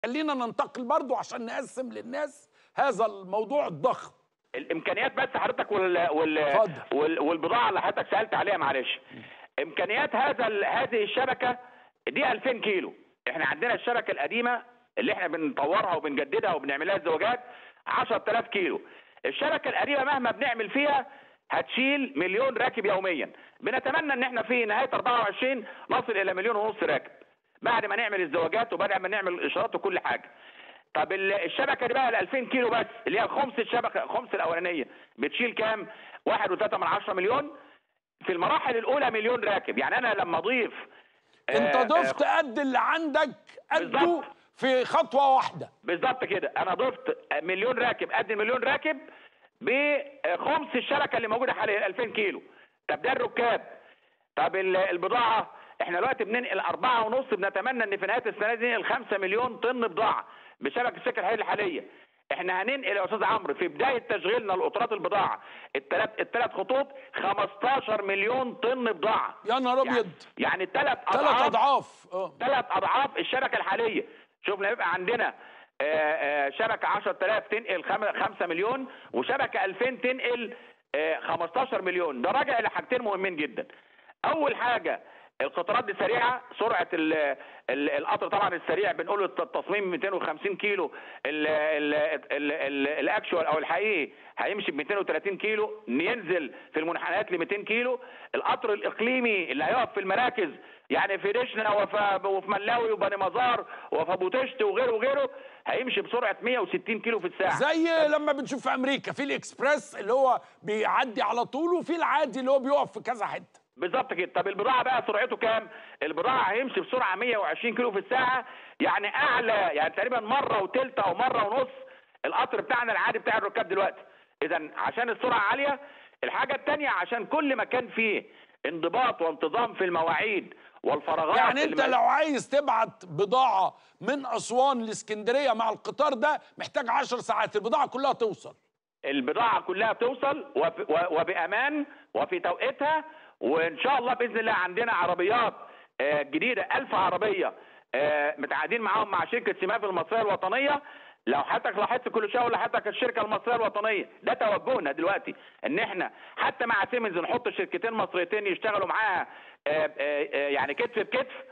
خلينا ننتقل برضو عشان نقسم للناس هذا الموضوع الضخم الامكانيات بس حضرتك وال وال اتفضل. وال والبضاعه اللي حضرتك سالت عليها معلش امكانيات هذا ال- هذه الشبكه دي 2000 كيلو احنا عندنا الشبكه القديمه اللي احنا بنطورها وبنجددها وبنعمل لها الزواجات 10000 كيلو الشبكه القديمه مهما بنعمل فيها هتشيل مليون راكب يوميا بنتمنى ان احنا في نهايه 24 نصل الى مليون ونص راكب بعد ما نعمل الزواجات وبعد ما نعمل الاشارات وكل حاجه طب ال- الشبكه دي بقى ال 2000 كيلو بس اللي هي خمس الشبكه خمس الاولانيه بتشيل كام؟ 1.3 من 10 مليون في المراحل الاولى مليون راكب يعني انا لما اضيف انت آه، ضفت آه، قد اللي عندك قده بالظبط. في خطوه واحده بالظبط كده انا ضفت مليون راكب قد المليون راكب بخمس الشبكه اللي موجوده حاليا 2000 كيلو طب ده الركاب طب ال- البضاعه احنا دلوقتي بننقل أربعة ونص بنتمنى ان في نهايه السنه دي ننقل 5 مليون طن بضاعه بشبكه السكه الحاليه الحاليه احنا هننقل يا استاذ عمرو في بدايه تشغيلنا لقطارات البضاعه الثلاث الثلاث خطوط 15 مليون طن بضاعه يا نهار ابيض يعني الثلاث ثلاث اضعاف اه ثلاث اضعاف الشبكه الحاليه شوف لما يبقى عندنا آه، آه، شبكه 10000 تنقل 5 مليون وشبكه 2000 تنقل آه، 15 مليون ده راجع الى حاجتين مهمين جدا اول حاجه القطارات دي سريعه سرعه ال ال القطر طبعا السريع بنقول الت- التصميم 250 كيلو ال ال ال ال الاكشوال او الحقيقي هيمشي ب 230 كيلو ينزل في المنحنيات ل 200 كيلو القطر الاقليمي اللي هيقف في المراكز يعني في ريشنا وفي وفي ملاوي وبني مزار وفي ابو تشت وغيره وغيره هيمشي بسرعه 160 كيلو في الساعه زي لما بنشوف في امريكا في الاكسبريس اللي هو بيعدي على طول وفي العادي اللي هو بيقف في كذا حته بالظبط كده طب البضاعه بقى سرعته كام البضاعه هيمشي بسرعه 120 كيلو في الساعه يعني اعلى يعني تقريبا مره وتلت او مره ونص القطر بتاعنا العادي بتاع الركاب دلوقتي اذا عشان السرعه عاليه الحاجه الثانيه عشان كل ما كان فيه انضباط وانتظام في المواعيد والفراغات يعني اللي انت ما- لو عايز تبعت بضاعه من اسوان لاسكندريه مع القطار ده محتاج 10 ساعات البضاعه كلها توصل البضاعة كلها توصل وب- و- وبأمان وفي توقيتها وإن شاء الله بإذن الله عندنا عربيات آه، جديدة ألف عربية آه، متعاقدين معاهم مع شركة سماف المصرية الوطنية لو حضرتك لاحظت كل شيء ولا حضرتك الشركة المصرية الوطنية ده توجهنا دلوقتي إن إحنا حتى مع سيمنز نحط شركتين مصريتين يشتغلوا معاها آه، آه، آه، يعني كتف بكتف